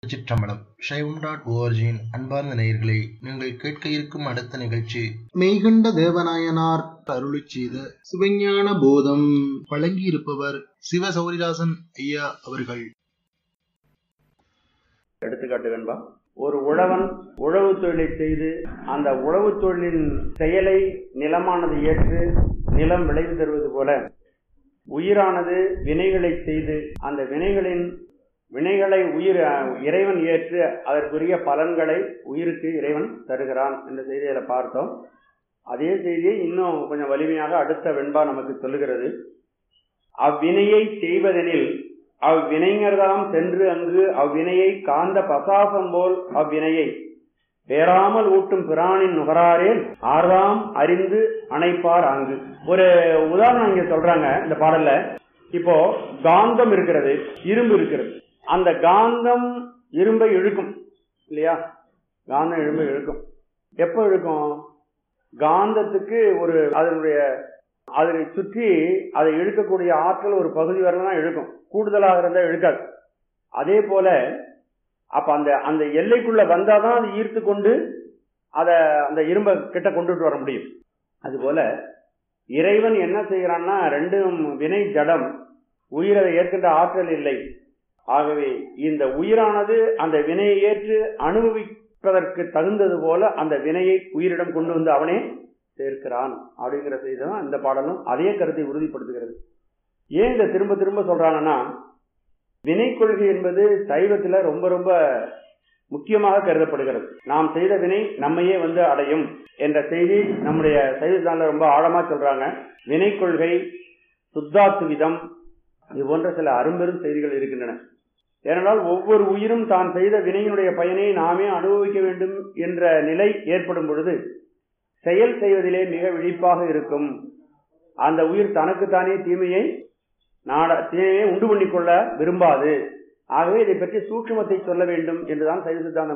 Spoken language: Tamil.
சிற்றம்பலம் ஷைவம் டாட் ஓஆர்ஜியின் அன்பார்ந்த நேயர்களே நீங்கள் கேட்க இருக்கும் அடுத்த நிகழ்ச்சி மெய்கண்ட தேவநாயனார் அருளி செய்த சிவஞான போதம் வழங்கியிருப்பவர் சிவ சௌரிதாசன் ஐயா அவர்கள் எடுத்துக்காட்டு வேண்பா ஒரு உழவன் உழவு தொழிலை செய்து அந்த உழவு தொழிலின் செயலை நிலமானது ஏற்று நிலம் விளைவு தருவது போல உயிரானது வினைகளை செய்து அந்த வினைகளின் வினைகளை உயிர் இறைவன் ஏற்று அதற்குரிய பலன்களை உயிருக்கு இறைவன் தருகிறான் என்ற செய்தியில பார்த்தோம் அதே செய்தியை இன்னும் கொஞ்சம் வலிமையாக அடுத்த வெண்பா நமக்கு சொல்லுகிறது அவ்வினையை செய்வதெனில் அவ்வினைஞர்தாம் சென்று அங்கு அவ்வினையை காந்த பசாசம் போல் அவ்வினையை பேராமல் ஊட்டும் பிரானின் நுகராரேல் ஆர்தாம் அறிந்து அணைப்பார் அங்கு ஒரு உதாரணம் இங்க சொல்றாங்க இந்த பாடல்ல இப்போ காந்தம் இருக்கிறது இரும்பு இருக்கிறது அந்த காந்தம் இரும்பை இழுக்கும் இல்லையா காந்தம் இரும்பை இழுக்கும் எப்போ இழுக்கும் காந்தத்துக்கு ஒரு அதனுடைய அதனை சுற்றி அதை இழுக்கக்கூடிய ஆற்றல் ஒரு பகுதி வரலாம் தான் இழுக்கும் கூடுதலாக இருந்தால் இழுக்காது அதே போல அப்ப அந்த அந்த எல்லைக்குள்ள வந்தாதான் அது ஈர்த்து கொண்டு அதை அந்த இரும்பை கிட்ட கொண்டுட்டு வர முடியும் அதுபோல இறைவன் என்ன செய்கிறான்னா ரெண்டும் வினை ஜடம் உயிரை ஏற்கின்ற ஆற்றல் இல்லை ஆகவே இந்த உயிரானது அந்த வினையை ஏற்று அனுபவிப்பதற்கு தகுந்தது போல அந்த வினையை உயிரிடம் கொண்டு வந்து அவனே சேர்க்கிறான் அப்படிங்கிற செய்தி தான் இந்த பாடலும் அதே கருத்தை உறுதிப்படுத்துகிறது ஏன் இதை திரும்ப திரும்ப சொல்றாங்கன்னா வினை கொள்கை என்பது சைவத்துல ரொம்ப ரொம்ப முக்கியமாக கருதப்படுகிறது நாம் செய்த வினை நம்மையே வந்து அடையும் என்ற செய்தி நம்முடைய சைவத்தான ரொம்ப ஆழமா சொல்றாங்க வினை கொள்கை சுத்தாத்துவிதம் இது போன்ற சில அரும்பெரும் செய்திகள் இருக்கின்றன ஏனென்றால் ஒவ்வொரு உயிரும் தான் செய்த வினையினுடைய பயனை நாமே அனுபவிக்க வேண்டும் என்ற நிலை ஏற்படும் பொழுது செயல் செய்வதிலே மிக விழிப்பாக இருக்கும் அந்த உயிர் தனக்குத்தானே தீமையை நாட தீமையை உண்டு பண்ணிக்கொள்ள விரும்பாது ஆகவே இதை பற்றி சூட்சுமத்தை சொல்ல வேண்டும் என்றுதான் சைவ சித்தாந்தம்